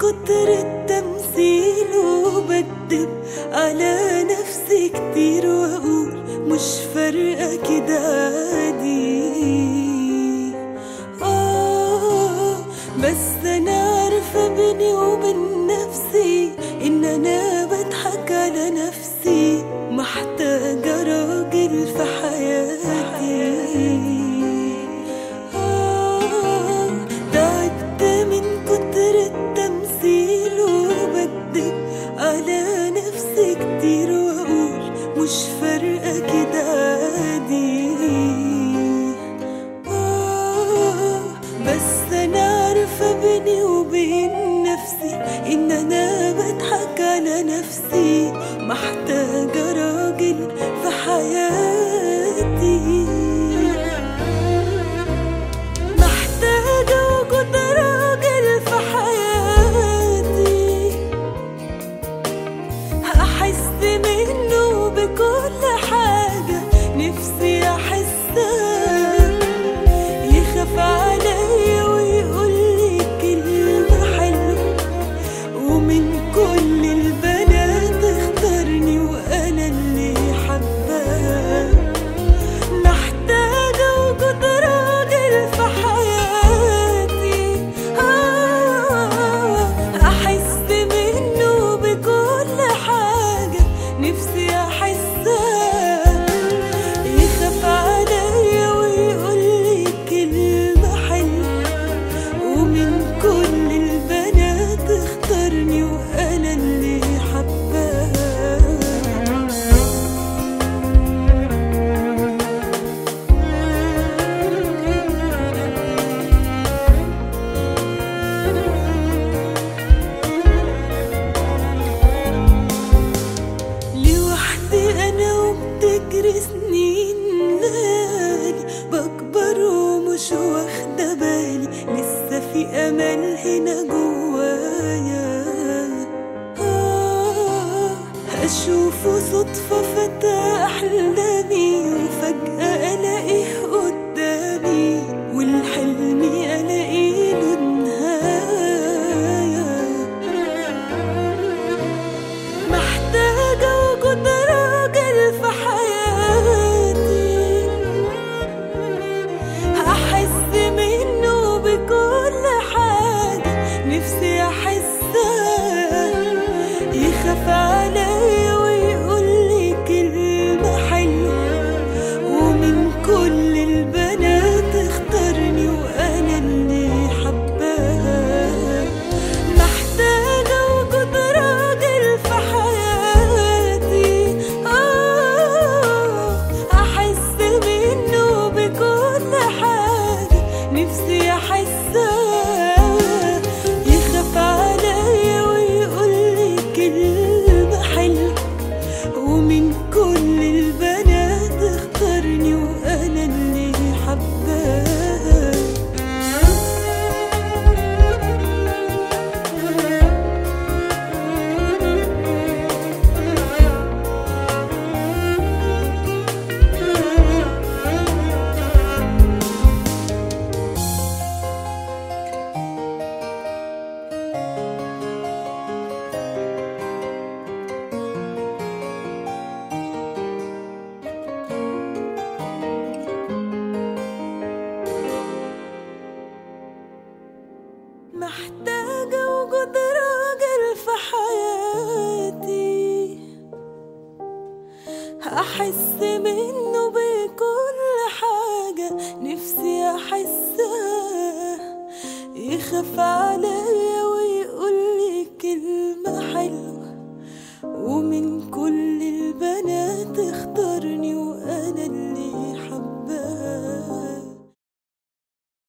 كتر التمثيل وبكدب على نفسي كتير واقول مش فارقة كده عادي آه بس انا عارفة بيني وبين نفسي ان انا بضحك على نفسي محتاجة راجل في حياتي آه تعبت من كتر التمثيل وبكدب على نفسي كتير واقول مش فارقة كده عادي آه بس انا عارفة بيني وبين نفسي ان انا بضحك على نفسي محتاجة راجل في حياتي محتاجة وجود راجل في حياتي أحس منه بكل حاجة نفسي أحسها يخاف عليا ويقولي كلمة حلوة ومن كل البنات اختارني وأنا اللي حباه محتاجة وجود راجل في حياتي آه أحس منه بكل حاجة نفسي أحسها يخاف عليا ويقولي كلمة حلوة ومن كل البنات اختارني وأنا اللي حباه لوحدي انا وبتجري سنين ليالي بكبر ومش واخده بالي لسه في امل هنا جوايا آه اشوفه صدفه فتى احلامي وفجاه الاقيه قدامي والحلم الاقي له نهايه محتاجة وجود راجل في حياتي أحس منه بكل حاجة نفسي أحسها يخاف عليا ويقولي كلمة حلوة ومن كل البنات اختارني وأنا اللي حباها محتاجة وجود راجل في حياتي آه أحس منه بكل حاجة نفسي أحسها يخاف عليا ويقولي كلمة حلوة ومن كل البنات اختارني وأنا اللي حباها محتاجة وجود راجل في حياتي أحس منه بكل حاجة نفسي أحسها يخاف عليا